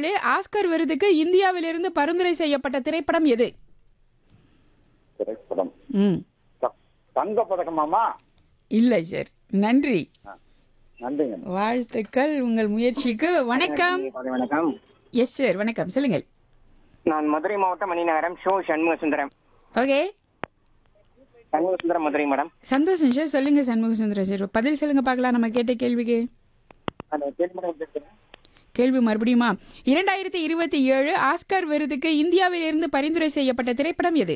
ஏழு ஆஸ்கர் விருதுக்கு இந்தியாவிலிருந்து பரிந்துரை செய்யப்பட்ட திரைப்படம் எது திரைப்படம் ம் த- தங்க பதக்கமாமா இல்லை சார் நன்றி நன்றிங்க வாழ்த்துக்கள் உங்கள் முயற்சிக்கு வணக்கம் காலை வணக்கம் எஸ் சார் வணக்கம் சொல்லுங்கள் நான் மதுரை மாவட்டம் மணிநகரம் ஷோ சண்முக சுந்தரம் ஓகே சண்முக சுந்தரம் மதுரை மேடம் சந்தோஷம் சார் சொல்லுங்க சண்முக சுந்தரம் சார் பதில் சொல்லுங்க பார்க்கலாம் நம்ம கேட்ட கேள்விக்கு அந்த கேள்வி மேடம் கேட்குறேன். கேள்வி மறுபடியுமா இரண்டாயிரத்தி இருபத்தி ஏழு ஆஸ்கர் விருதுக்கு இந்தியாவிலிருந்து பரிந்துரை செய்யப்பட்ட திரைப்படம் எது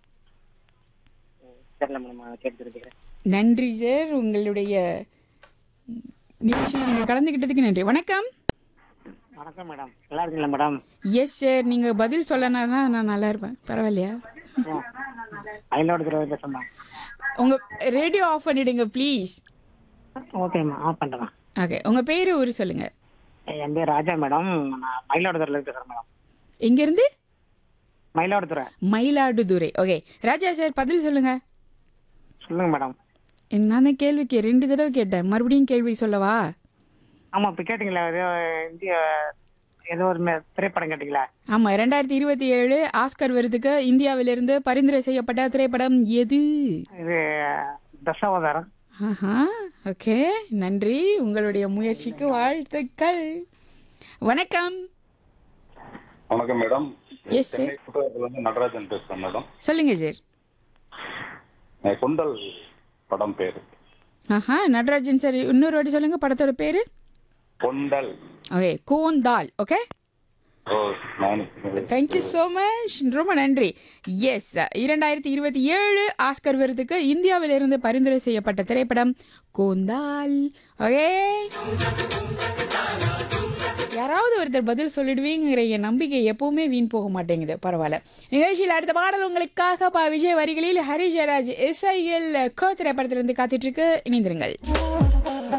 தெரியல மேடம் கேட்டு தெரிஞ்சுக்கிறேன் நன்றி சார் உங்களுடைய நிகழ்ச்சியில் நீங்கள் கலந்துக்கிட்டதுக்கு நன்றி வணக்கம் வணக்கம் மேடம் நல்லா இருக்கீங்களா மேடம் எஸ் சார் நீங்கள் பதில் சொல்லனா தான் நான் நல்லா இருப்பேன் பரவாயில்லையா மயிலாடுதுறை பேசுகிறேன் உங்கள் ரேடியோ ஆஃப் பண்ணிடுங்க ப்ளீஸ் ஓகேம்மா ஆஃப் பண்ணுறேன் ஓகே உங்கள் பேர் ஊர் சொல்லுங்கள் என் பேர் ராஜா மேடம் நான் மயிலாடுதுறையில் பேசுகிறேன் மேடம் எங்கேருந்து மயிலாடுதுறை மயிலாடுதுறை ஓகே ராஜா சார் பதில் சொல்லுங்க சொல்லுங்க மேடம் நான் தான் கேள்விக்கு ரெண்டு தடவை கேட்டேன் மறுபடியும் கேள்வி சொல்லவா ஆமாம் இப்போ கேட்டிங்களா ஏதோ இந்திய ஏதோ ஒரு மே- திரைப்படம் கேட்டிங்களா ஆமாம் ரெண்டாயிரத்தி இருபத்தி ஏழு ஆஸ்கர் விருதுக்கு இந்தியாவிலிருந்து பரிந்துரை செய்யப்பட்ட திரைப்படம் எது இது தசாவதாரம் ஆஹா ஓகே நன்றி உங்களுடைய முயற்சிக்கு வாழ்த்துக்கள் வணக்கம் வணக்கம் மேடம் Yes, sir. சென்னை புத்தகத்துல இருந்து நடராஜன் பேசுறேன் மேடம் சொல்லுங்க சார் அஹ் குண்டல் படம் பேரு ஆஹா நடராஜன் சார் இன்னொரு வாட்டி சொல்லுங்க படத்தோட பேரு கொண்டல் ஓகே கோந்தால் ஓகே ஓ நான் தேங்க்யூ ஸோ மச் ரொம்ப நன்றி எஸ் இரண்டாயிரத்தி இருபத்தி ஏழு ஆஸ்கர் விருதுக்கு இந்தியாவிலிருந்து பரிந்துரை செய்யப்பட்ட திரைப்படம் கோந்தால் ஓகே யாராவது ஒருத்தர் பதில் சொல்லிடுவீங்கிற என் நம்பிக்கை எப்பவுமே வீண் போக மாட்டேங்குது பரவாயில்ல நிகழ்ச்சியில் அடுத்த பாடல் உங்களுக்காக பா விஜய் வரிகளில் ஹரி ஜெயராஜ் எஸ்ஐஎல் கோ திரைப்படத்திலிருந்து காத்துட்டு இருக்கு இணைந்திருங்கள்